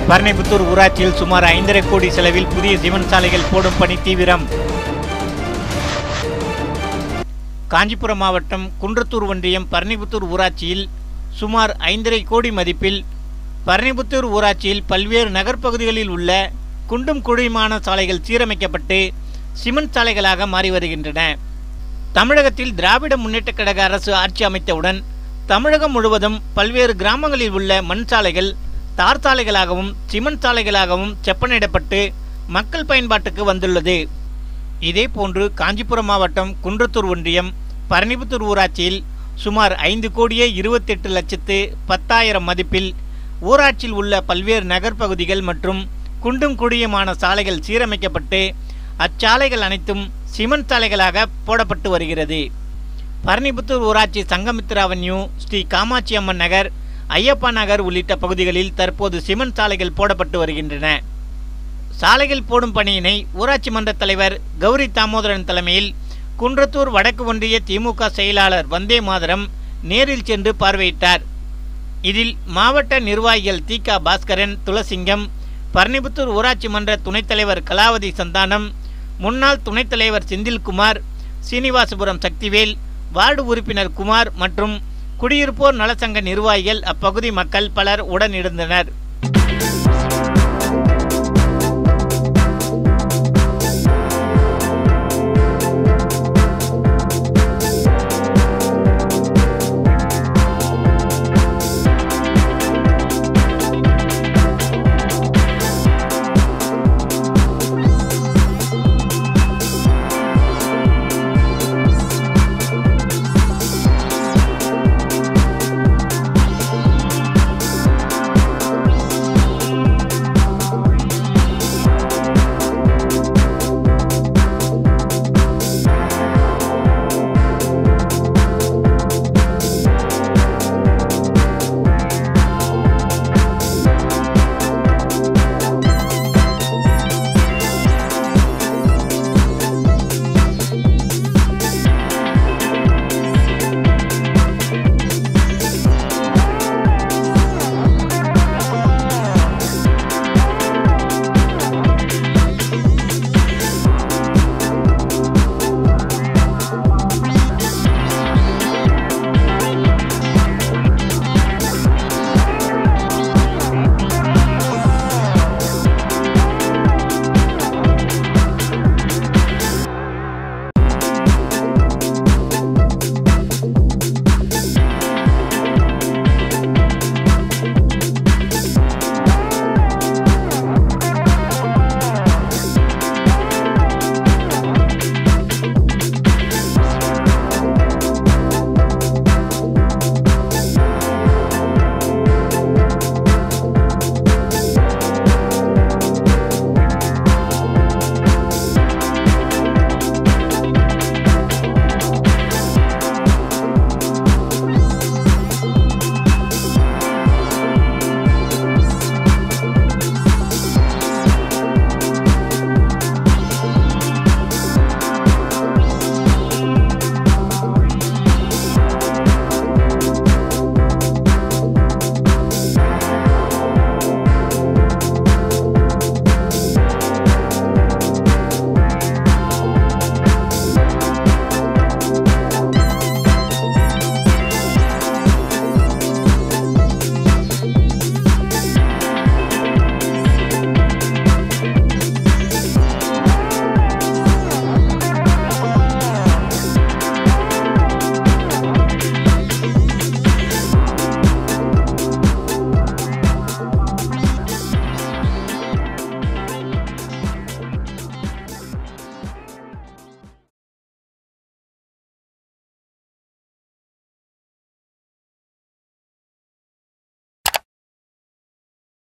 பரணிபுத்தூர் ஊராட்சியில் சுமார் ஐந்தரை கோடி செலவில் புதிய சிமெண்ட் சாலைகள் போடும் பணி தீவிரம் காஞ்சிபுரம் மாவட்டம் குன்றத்தூர் ஒன்றியம் பரணிபுத்தூர் ஊராட்சியில் சுமார் ஐந்தரை கோடி மதிப்பில் பரணிபுத்தூர் ஊராட்சியில் பல்வேறு நகர்ப்பகுதிகளில் உள்ள குண்டும் குழியுமான சாலைகள் சீரமைக்கப்பட்டு சிமெண்ட் சாலைகளாக மாறி வருகின்றன தமிழகத்தில் திராவிட முன்னேற்றக் கழக அரசு ஆட்சி அமைத்தவுடன் தமிழகம் முழுவதும் பல்வேறு கிராமங்களில் உள்ள மண் சாலைகள் தார் சாலைகளாகவும் சிமெண்ட் சாலைகளாகவும் செப்பனிடப்பட்டு மக்கள் பயன்பாட்டுக்கு வந்துள்ளது இதேபோன்று காஞ்சிபுரம் மாவட்டம் குன்றத்தூர் ஒன்றியம் பரணிபுத்தூர் ஊராட்சியில் சுமார் ஐந்து கோடியே இருபத்தெட்டு லட்சத்து பத்தாயிரம் மதிப்பில் ஊராட்சியில் உள்ள பல்வேறு நகர்ப்பகுதிகள் மற்றும் குண்டும் குழியுமான சாலைகள் சீரமைக்கப்பட்டு அச்சாலைகள் அனைத்தும் சிமெண்ட் சாலைகளாக போடப்பட்டு வருகிறது பரணிபுத்தூர் ஊராட்சி சங்கமித்ரா அவென்யூ ஸ்ரீ காமாட்சி அம்மன் நகர் ஐயப்பா நகர் உள்ளிட்ட பகுதிகளில் தற்போது சிமெண்ட் சாலைகள் போடப்பட்டு வருகின்றன சாலைகள் போடும் பணியினை ஊராட்சி மன்ற தலைவர் கௌரி தாமோதரன் தலைமையில் குன்றத்தூர் வடக்கு ஒன்றிய திமுக செயலாளர் வந்தே மாதரம் நேரில் சென்று பார்வையிட்டார் இதில் மாவட்ட நிர்வாகிகள் தீகா பாஸ்கரன் துளசிங்கம் பரணிபுத்தூர் ஊராட்சி மன்ற துணைத் தலைவர் கலாவதி சந்தானம் முன்னாள் துணைத் தலைவர் செந்தில்குமார் சீனிவாசபுரம் சக்திவேல் வார்டு உறுப்பினர் குமார் மற்றும் குடியிருப்போர் நலசங்க நிர்வாகிகள் அப்பகுதி மக்கள் பலர் உடனிருந்தனர்